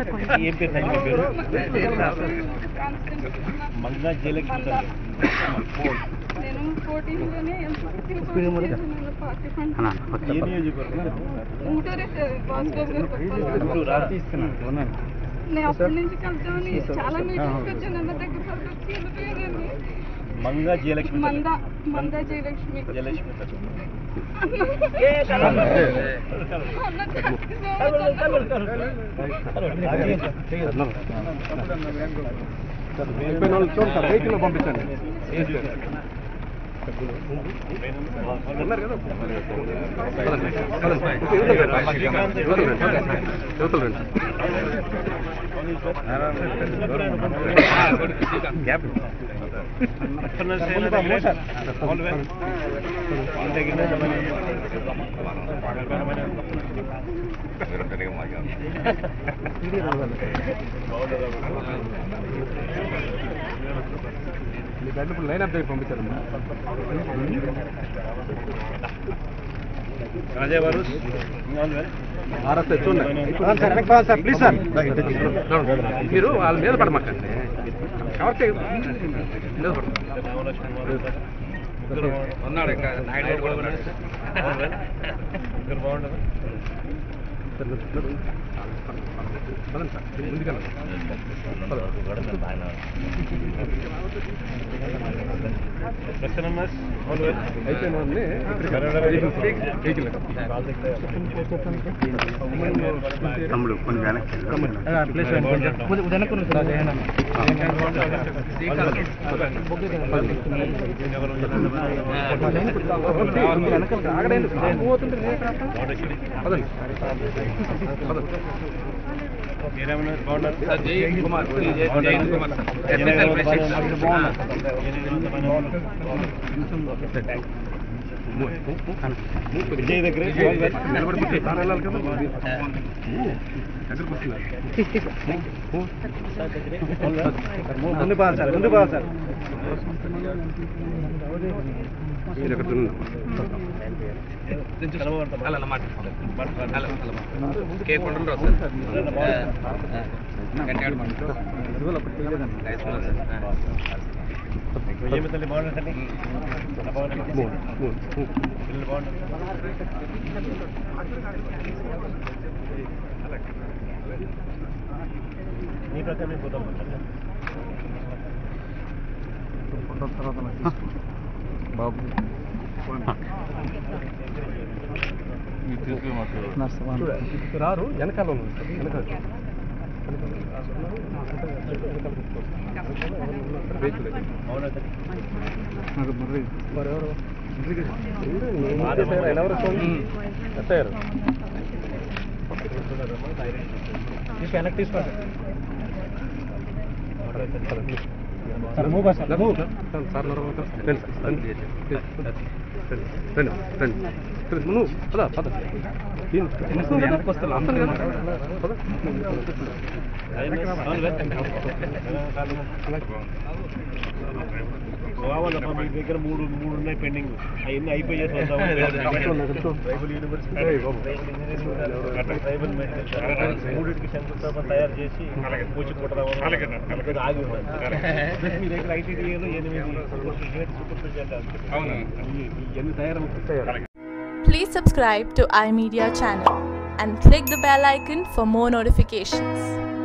ఏం పేరు తల్లి మీ పేరు మంగా జయలక్ష్మి తల్లి నేను ఫోర్టీన్లోనే పార్టీ ఫండ్ ఏ నియోజకవర్గం ఉంటూరే సార్ భాస్కర్ గారు గుంటూరా? నేను అప్పటి నుంచి కలుద్దామని చాలా మీటింగ్స్ వచ్చాను అన్న దగ్గర వరకు వచ్చి వెళ్ళిపోయానండి మంగా జయలక్ష్మి తల్లి మంద మంద జయలక్ష్మి జయలక్ష్మి తల్లి అన్న థ్యాంక్ యూ సో మచ్ అన్న వెహికల్లో పంపించండి మీ గంటలు ఇప్పుడు లైన్ అప్ దగ్గర పంపించారమ్మా రాజా వారు ఆర్ఎస్ చూడండి సార్ వెనక్కి పోవాలి సార్ ప్లీజ్ సార్ మీరు వాళ్ళ మీద పడమాకండి ఎవరికి మీద ఉన్నాడు ఇంకా నాయుడు కూడా ఉన్నాడు ఇక్కడ బాగుంటుంది పదండి సార్ ముందుకెళ్ళండి ప్రసన్న అయిపోయిన వాళ్ళని వెహికల్ తమ్ముడు కొంచెం వెనక్కి విజయ్ దగ్గర నిలబడిపోతే తాను వెళ్ళాలి కదా దగ్గరకు వస్తున్నారు ముందు పోవాలి సార్ ముందు పోవాలి సార్ మీరు ఎక్కడ కేక్ ఉండరు ఏమి తల్లి బాగుంటుంది బాగుంటుంది పిల్లలు బాగుంటుంది నీ ప్రకారం పోతాం బాబు రారు వెనకాల ఉంది సార్, వెనకాల వెహికల్ దగ్గర. అవునా తల్లి మరెవరు? ఇంటికి ఎవరు చూడండి. ఎట్టయ్యారు? వెనక్కి తీసుకోండి sir, move sir, move. Sir, నడవ, రండి సార్, రండి. రండి, రండి. రండి, నువ్వు, పద, పద. దీన్ని- వెనక్కి వస్తే వస్తాను కదా. పద. కావాలమ్మా మీ దగ్గర మూడు మూడు ఉన్నాయి పెండింగ్ అవన్నీ అయిపోయి చేసి వద్దాము ట్రైబల్ యూనివర్సిటీ ట్రైబల్ మెడికల్ మూడింటికి శంకుస్థాపన తయారు చేసి కూచిపూటరావు ఆగి ఉన్నాయి మీ దగ్గర ఐటీడీఏలో ఎనిమిది సూపర్ స్పెషాలిటీ ఇవన్నీ తయారవుతాయి Please subscribe to iMedia channel and click the bell icon for more notifications.